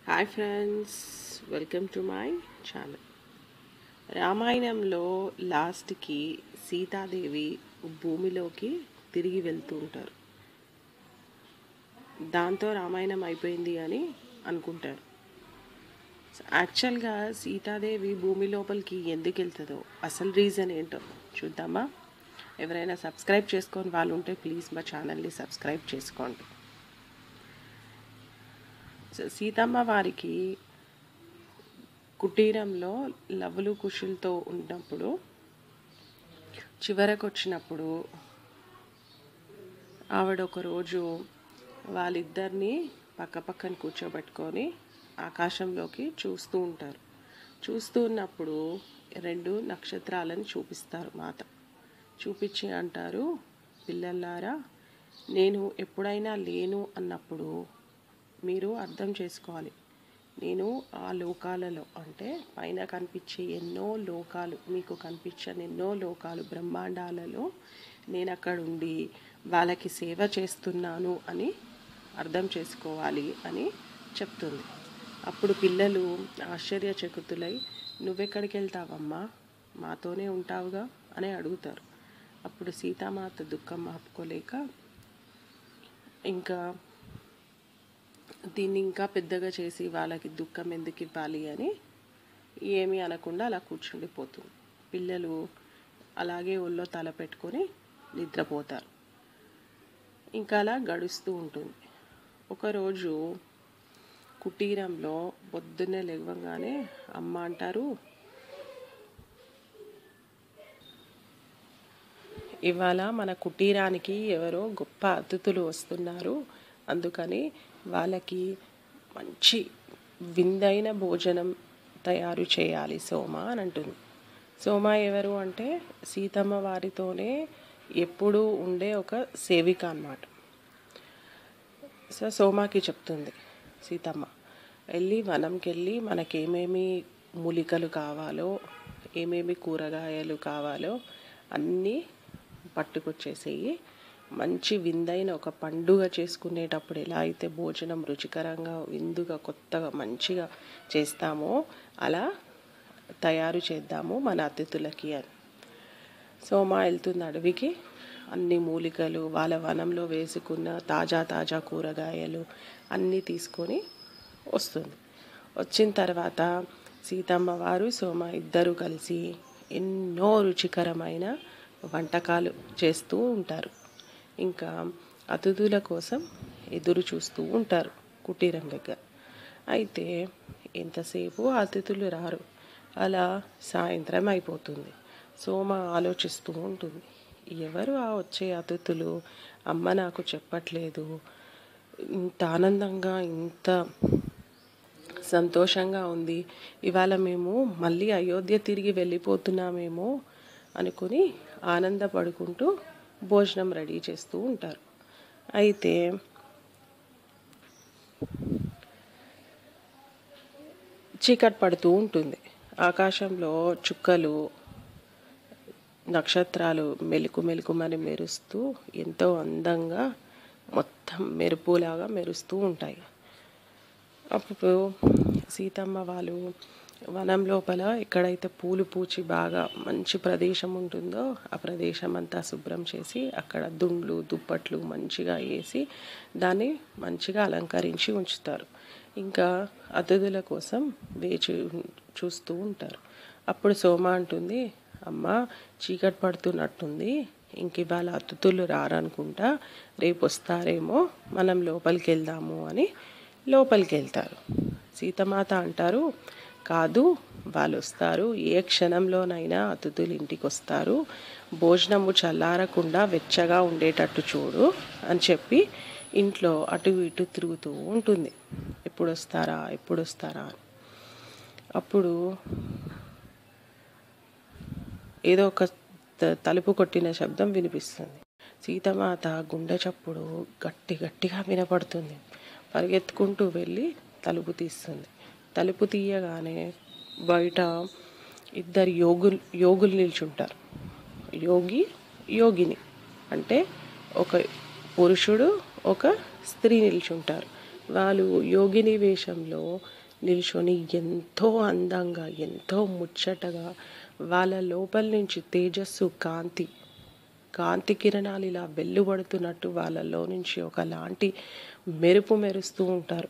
hi friends welcome to my channel రామాయణంలో లాస్ట్కి సీతాదేవి భూమిలోకి తిరిగి వెళ్తూ ఉంటారు దాంతో రామాయణం అయిపోయింది అని అనుకుంటారు యాక్చువల్గా సీతాదేవి భూమి లోపలికి ఎందుకు వెళ్తుందో అసలు రీజన్ ఏంటో చూద్దామా ఎవరైనా సబ్స్క్రైబ్ చేసుకొని వాళ్ళు ఉంటే ప్లీజ్ మా ఛానల్ని సబ్స్క్రైబ్ చేసుకోండి స- సీతమ్మ వారికి కుటీరంలో లవ్వులు కుషులతో ఉన్నప్పుడు చివరకు వచ్చినప్పుడు ఆవిడ ఒకరోజు వాళ్ళిద్దరిని పక్క పక్కన కూర్చోబెట్టుకొని ఆకాశంలోకి చూస్తూ ఉంటారు చూస్తూ ఉన్నప్పుడు రెండు నక్షత్రాలను చూపిస్తారు మాత చూపించి అంటారు పిల్లలారా నేను ఎప్పుడైనా లేను అన్నప్పుడు మీరు అర్థం చేసుకోవాలి నేను ఆ లోకాలలో అంటే పైన కనిపించే ఎన్నో లోకాలు మీకు కనిపించని ఎన్నో లోకాలు బ్రహ్మాండాలలో నేను అక్కడ ఉండి వాళ్ళకి సేవ చేస్తున్నాను అని అర్థం చేసుకోవాలి అని చెప్తుంది అప్పుడు పిల్లలు ఆశ్చర్యచకితులై నువ్వెక్కడికి వెళ్తావమ్మా మాతోనే ఉంటావుగా అని అడుగుతారు అప్పుడు సీతామాత దుఃఖం ఆపుకోలేక ఇంకా దీన్ని ఇంకా పెద్దగా చేసి వాళ్ళకి దుఃఖం ఎందుకు ఇవ్వాలి అని ఏమీ అనకుండా అలా కూర్చుండిపోతుంది పిల్లలు అలాగే ఒళ్ళో తల పెట్టుకొని నిద్రపోతారు ఇంకా అలా గడుస్తూ ఉంటుంది ఒకరోజు కుటీరంలో పొద్దున్నే లేవగానే అమ్మ అంటారు ఇవాళ మన కుటీరానికి ఎవరో గొప్ప అతిథులు వస్తున్నారు అందుకని వాళ్ళకి మంచి విందైన భోజనం తయారు చేయాలి సోమ అని అంటుంది సోమ ఎవరు అంటే సీతమ్మ వారితోనే ఎప్పుడూ ఉండే ఒక సేవిక అన్నమాట సో సోమాకి చెప్తుంది సీతమ్మ వెళ్ళి వనంకి వెళ్ళి మనకేమేమి మూలికలు కావాలో ఏమేమి కూరగాయలు కావాలో అన్నీ పట్టుకొచ్చేసేయి మంచి విందైన ఒక పండుగ చేసుకునేటప్పుడు ఎలా అయితే భోజనం రుచికరంగా విందుగా కొత్తగా మంచిగా చేస్తామో అలా తయారు చేద్దాము మన అతిథులకి అని సోమ వెళ్తుంది అడవికి అన్ని మూలికలు వాళ్ళ వనంలో వేసుకున్న తాజా తాజా కూరగాయలు అన్నీ తీసుకొని వస్తుంది వచ్చిన తర్వాత సీతమ్మ వారు సోమ ఇద్దరు కలిసి ఎన్నో రుచికరమైన వంటకాలు చేస్తూ ఉంటారు ఇంకా అతిథుల కోసం ఎదురు చూస్తూ ఉంటారు కుటీరం దగ్గర అయితే ఎంతసేపు అతిథులు రారు అలా సాయంత్రం అయిపోతుంది సోమ ఆలోచిస్తూ ఉంటుంది ఎవరు ఆ వచ్చే అతిథులు అమ్మ నాకు చెప్పట్లేదు ఇంత ఆనందంగా ఇంత సంతోషంగా ఉంది ఇవాళ మేము మళ్ళీ అయోధ్య తిరిగి వెళ్ళిపోతున్నామేమో అనుకుని ఆనందపడుకుంటూ భోజనం రెడీ చేస్తూ ఉంటారు అయితే చీకటి పడుతూ ఉంటుంది ఆకాశంలో చుక్కలు నక్షత్రాలు మెలుకు మెలుకుమని మెరుస్తూ ఎంతో అందంగా మొత్తం మెరుపులాగా మెరుస్తూ ఉంటాయి అప్పుడు సీతమ్మ వాళ్ళు వనం లోపల ఎక్కడైతే పూలు పూచి బాగా మంచి ప్రదేశం ఉంటుందో ఆ ప్రదేశం అంతా శుభ్రం చేసి అక్కడ దుండ్లు దుప్పట్లు మంచిగా వేసి దాన్ని మంచిగా అలంకరించి ఉంచుతారు ఇంకా అతిథుల కోసం వేచి ఉం- చూస్తూ ఉంటారు అప్పుడు సోమ అంటుంది అమ్మ చీకటి పడుతున్నట్టుంది ఇంక ఇవాళ అతిథులు రారనుకుంటా రేపు వస్తారేమో మనం లోపలికి వెళ్దాము అని లోపలికి వెళ్తారు సీతమాత అంటారు కాదు వాళ్ళు వస్తారు ఏ క్షణంలోనైనా అతిథులు ఇంటికి వస్తారు భోజనము చల్లారకుండా వెచ్చగా ఉండేటట్టు చూడు అని చెప్పి ఇంట్లో అటు ఇటు తిరుగుతూ ఉంటుంది ఎప్పుడు వస్తారా ఎప్పుడు వస్తారా అని అప్పుడు ఏదో ఒక త- తలుపు కొట్టిన శబ్దం వినిపిస్తుంది సీతమాత గుండె చప్పుడు గట్టి గట్టిగా వినపడుతుంది పరిగెత్తుకుంటూ వెళ్ళి తలుపు తీస్తుంది తలుపు తీయగానే బయట ఇద్దరు యోగులు యోగులు నిల్చుంటారు యోగి యోగిని అంటే ఒక పురుషుడు ఒక స్త్రీ నిల్చుంటారు వాళ్ళు యోగిని వేషంలో నిల్చొని ఎంతో అందంగా ఎంతో ముచ్చటగా వాళ్ళ లోపల నుంచి తేజస్సు కాంతి కాంతి కిరణాలు ఇలా వెల్లుబడుతున్నట్టు వాళ్ళలో నుంచి ఒకలాంటి మెరుపు మెరుస్తూ ఉంటారు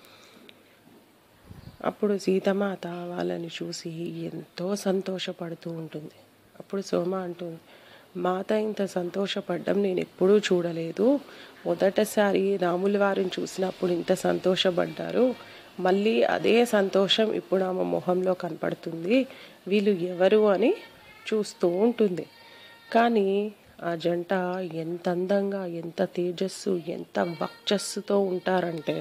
అప్పుడు సీతమాత వాళ్ళని చూసి ఎంతో సంతోషపడుతూ ఉంటుంది అప్పుడు సోమ అంటుంది మాత ఇంత సంతోషపడ్డం నేను ఎప్పుడూ చూడలేదు మొదటిసారి రాముల వారిని చూసినప్పుడు ఇంత సంతోషపడ్డారు మళ్ళీ అదే సంతోషం ఇప్పుడు ఆమె మొహంలో కనపడుతుంది వీళ్ళు ఎవరు అని చూస్తూ ఉంటుంది కానీ ఆ జంట ఎంత అందంగా ఎంత తేజస్సు ఎంత వక్షస్సుతో ఉంటారంటే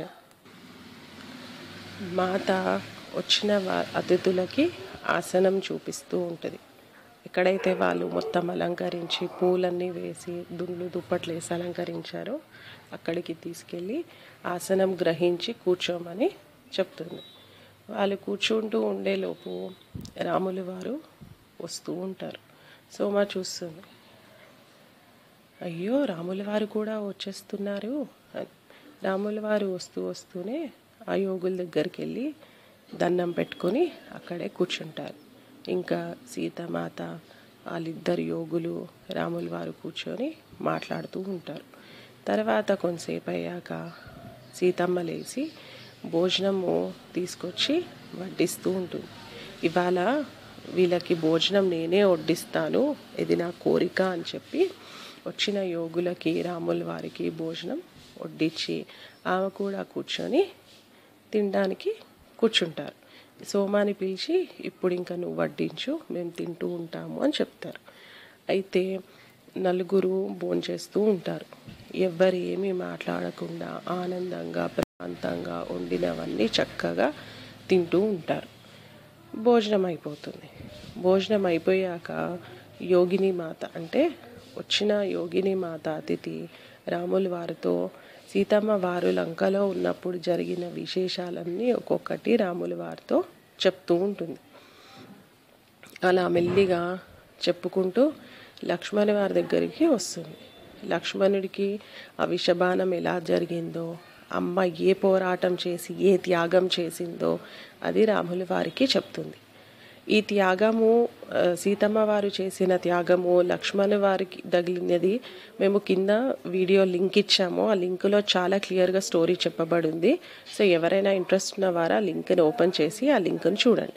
మాత వచ్చిన వా- అతిథులకి ఆసనం చూపిస్తూ ఉంటుంది ఎక్కడైతే వాళ్ళు మొత్తం అలంకరించి పూలన్నీ వేసి దుండ్లు దుప్పట్లు వేసి అలంకరించారో అక్కడికి తీసుకెళ్ళి ఆసనం గ్రహించి కూర్చోమని చెప్తుంది వాళ్ళు కూర్చుంటూ ఉండేలోపు రాములు వారు వస్తూ ఉంటారు సోమ చూస్తుంది అయ్యో రాముల వారు కూడా వచ్చేస్తున్నారు అని రాముల వారు వస్తూ వస్తూనే ఆ యోగుల దగ్గరికి వెళ్ళి దండం పెట్టుకొని అక్కడే కూర్చుంటారు ఇంకా సీతామాత వాళ్ళిద్దరు యోగులు రాముల వారు కూర్చొని మాట్లాడుతూ ఉంటారు తర్వాత కొంతసేపు అయ్యాక సీతమ్మ లేచి భోజనము తీసుకొచ్చి వడ్డిస్తూ ఉంటుంది ఇవాళ వీళ్ళకి భోజనం నేనే వడ్డిస్తాను ఇది నా కోరిక అని చెప్పి వచ్చిన యోగులకి రాముల వారికి భోజనం వడ్డించి ఆమె కూడా కూర్చొని తినడానికి కూర్చుంటారు సోమాని పిలిచి ఇప్పుడు ఇంకా నువ్వు వడ్డించు మేము తింటూ ఉంటాము అని చెప్తారు అయితే నలుగురు భోంచేస్తూ ఉంటారు ఎవ్వరు ఏమీ మాట్లాడకుండా ఆనందంగా ప్రశాంతంగా వండినవన్నీ చక్కగా తింటూ ఉంటారు భోజనం అయిపోతుంది భోజనం అయిపోయాక యోగిని మాత అంటే వచ్చిన యోగిని మాత అతిథి రాముల వారితో సీతమ్మ వారు లంకలో ఉన్నప్పుడు జరిగిన విశేషాలన్నీ ఒక్కొక్కటి రాముల వారితో చెప్తూ ఉంటుంది అలా మెల్లిగా చెప్పుకుంటూ లక్ష్మణ వారి దగ్గరికి వస్తుంది లక్ష్మణుడికి ఆ విషబాణం ఎలా జరిగిందో అమ్మ ఏ పోరాటం చేసి ఏ త్యాగం చేసిందో అది రాముల వారికి చెప్తుంది ఈ త్యాగము ఆ, సీతమ్మ వారు చేసిన త్యాగము లక్ష్మణ వారికి తగిలినది మేము కింద వీడియో లింక్ ఇచ్చాము ఆ లింకులో చాలా క్లియర్గా స్టోరీ చెప్పబడింది సో ఎవరైనా ఇంట్రెస్ట్ ఉన్న వారు ఆ లింక్ని ఓపెన్ చేసి ఆ లింక్ని చూడండి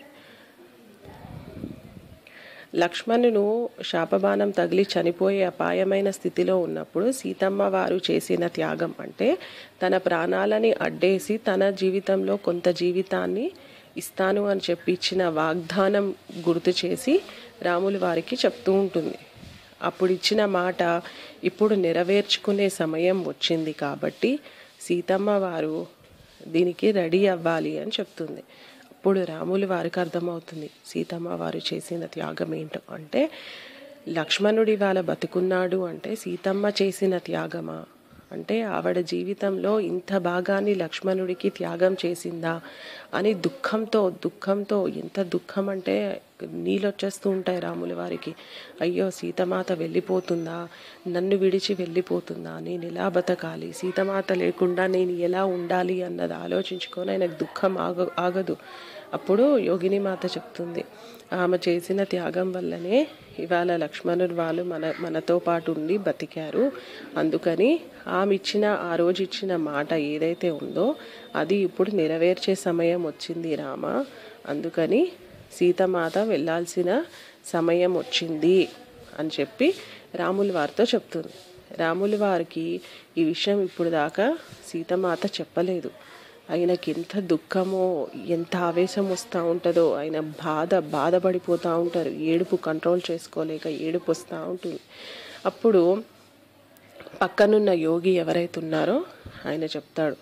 లక్ష్మణును శాపబాణం తగిలి చనిపోయే అపాయమైన స్థితిలో ఉన్నప్పుడు సీతమ్మ వారు చేసిన త్యాగం అంటే తన ప్రాణాలని అడ్డేసి తన జీవితంలో కొంత జీవితాన్ని ఇస్తాను అని చెప్పి ఇచ్చిన వాగ్దానం గుర్తు చేసి రాముల వారికి చెప్తూ ఉంటుంది అప్పుడు ఇచ్చిన మాట ఇప్పుడు నెరవేర్చుకునే సమయం వచ్చింది కాబట్టి సీతమ్మ వారు దీనికి రెడీ అవ్వాలి అని చెప్తుంది అప్పుడు రాములు వారికి అర్థమవుతుంది సీతమ్మ వారు చేసిన త్యాగం ఏంటో అంటే లక్ష్మణుడి వాళ్ళ బతుకున్నాడు అంటే సీతమ్మ చేసిన త్యాగమా అంటే ఆవిడ జీవితంలో ఇంత భాగాన్ని లక్ష్మణుడికి త్యాగం చేసిందా అని దుఃఖంతో దుఃఖంతో ఎంత దుఃఖం అంటే నీళ్ళు వచ్చేస్తూ ఉంటాయి రాముల వారికి అయ్యో సీతమాత వెళ్ళిపోతుందా నన్ను విడిచి వెళ్ళిపోతుందా నేను ఎలా బతకాలి సీతమాత లేకుండా నేను ఎలా ఉండాలి అన్నది ఆలోచించుకొని ఆయనకు దుఃఖం ఆగ ఆగదు అప్పుడు యోగిని మాత చెప్తుంది ఆమె చేసిన త్యాగం వల్లనే ఇవాళ లక్ష్మణుడు వాళ్ళు మన మనతో పాటు ఉండి బతికారు అందుకని ఆమె ఇచ్చిన ఆ రోజు ఇచ్చిన మాట ఏదైతే ఉందో అది ఇప్పుడు నెరవేర్చే సమయం వచ్చింది రామ అందుకని సీతమాత వెళ్ళాల్సిన సమయం వచ్చింది అని చెప్పి రాముల వారితో చెప్తుంది రాముల వారికి ఈ విషయం ఇప్పుడు దాకా సీతమాత చెప్పలేదు ఆయనకి ఎంత దుఃఖమో ఎంత ఆవేశం వస్తూ ఉంటుందో ఆయన బాధ బాధపడిపోతూ ఉంటారు ఏడుపు కంట్రోల్ చేసుకోలేక ఏడుపు వస్తూ ఉంటుంది అప్పుడు పక్కనున్న యోగి ఎవరైతే ఉన్నారో ఆయన చెప్తాడు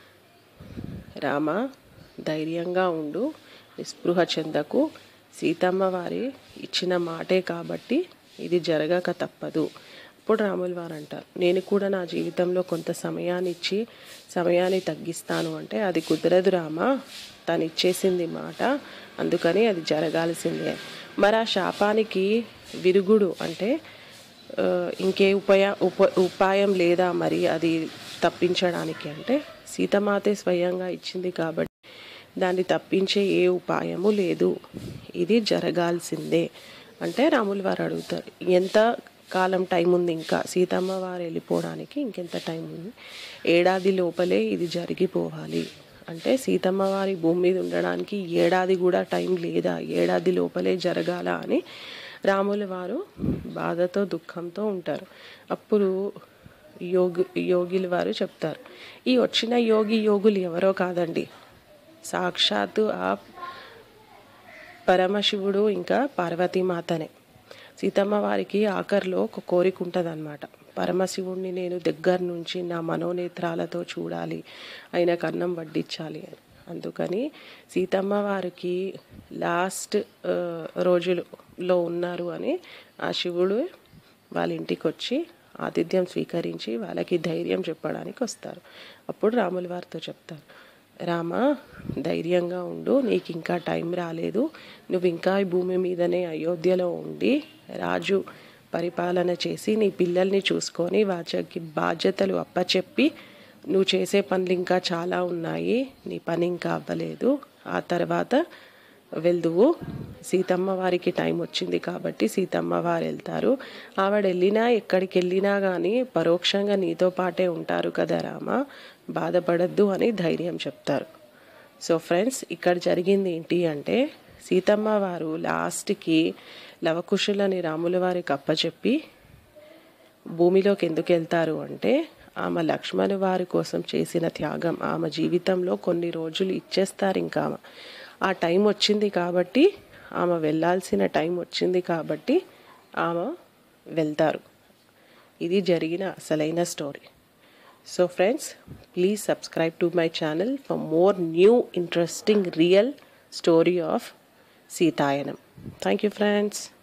రామ ధైర్యంగా ఉండు నిస్పృహ చెందకు సీతమ్మ వారి ఇచ్చిన మాటే కాబట్టి ఇది జరగక తప్పదు అప్పుడు రాముల వారు అంటారు నేను కూడా నా జీవితంలో కొంత సమయాన్ని ఇచ్చి సమయాన్ని తగ్గిస్తాను అంటే అది కుదరదు రామ తను ఇచ్చేసింది మాట అందుకని అది జరగాల్సిందే మరి ఆ శాపానికి విరుగుడు అంటే ఆ, ఇంకే ఉపాయ ఉప ఉపాయం లేదా మరి అది తప్పించడానికి అంటే సీతమాతే స్వయంగా ఇచ్చింది కాబట్టి దాన్ని తప్పించే ఏ ఉపాయము లేదు ఇది జరగాల్సిందే అంటే రాములు వారు అడుగుతారు ఎంత కాలం టైం ఉంది ఇంకా సీతమ్మ వారు వెళ్ళిపోవడానికి ఇంకెంత టైం ఉంది ఏడాది లోపలే ఇది జరిగిపోవాలి అంటే సీతమ్మ వారి భూమి మీద ఉండడానికి ఏడాది కూడా టైం లేదా ఏడాది లోపలే జరగాల అని రాముల వారు బాధతో దుఃఖంతో ఉంటారు అప్పుడు యోగి యోగిల వారు చెప్తారు ఈ వచ్చిన యోగి యోగులు ఎవరో కాదండి సాక్షాత్తు ఆ పరమశివుడు ఇంకా పార్వతీమాతనే సీతమ్మ వారికి ఆఖరిలో ఒక కోరిక ఉంటుంది అనమాట పరమశివుణ్ణి నేను దగ్గర నుంచి నా మనోనేత్రాలతో చూడాలి ఆయనకు అన్నం వడ్డించాలి అని అందుకని సీతమ్మ వారికి లాస్ట్ రోజులలో ఉన్నారు అని ఆ శివుడు వాళ్ళ ఇంటికి వచ్చి ఆతిథ్యం స్వీకరించి వాళ్ళకి ధైర్యం చెప్పడానికి వస్తారు అప్పుడు రాముల వారితో చెప్తారు రామ ధైర్యంగా ఉండు నీకు ఇంకా టైం రాలేదు నువ్వు ఇంకా ఈ భూమి మీదనే అయోధ్యలో ఉండి రాజు పరిపాలన చేసి నీ పిల్లల్ని చూసుకొని వాచకి బాధ్యతలు అప్పచెప్పి నువ్వు చేసే పనులు ఇంకా చాలా ఉన్నాయి నీ పని ఇంకా అవ్వలేదు ఆ తర్వాత వెళ్దువు సీతమ్మ వారికి టైం వచ్చింది కాబట్టి సీతమ్మ వారు వెళ్తారు ఆవిడ వెళ్ళినా ఎక్కడికి వెళ్ళినా కానీ పరోక్షంగా నీతో పాటే ఉంటారు కదా రామ బాధపడద్దు అని ధైర్యం చెప్తారు సో ఫ్రెండ్స్ ఇక్కడ జరిగింది ఏంటి అంటే సీతమ్మ వారు లాస్ట్కి లవకుశులని రాముల వారికి అప్పచెప్పి భూమిలోకి ఎందుకు వెళ్తారు అంటే ఆమె లక్ష్మణ్ వారి కోసం చేసిన త్యాగం ఆమె జీవితంలో కొన్ని రోజులు ఇచ్చేస్తారు ఇంకా ఆమె ఆ టైం వచ్చింది కాబట్టి ఆమె వెళ్ళాల్సిన టైం వచ్చింది కాబట్టి ఆమె వెళ్తారు ఇది జరిగిన అసలైన story so friends please subscribe to my channel for more new interesting real story of Sitayanam thank you friends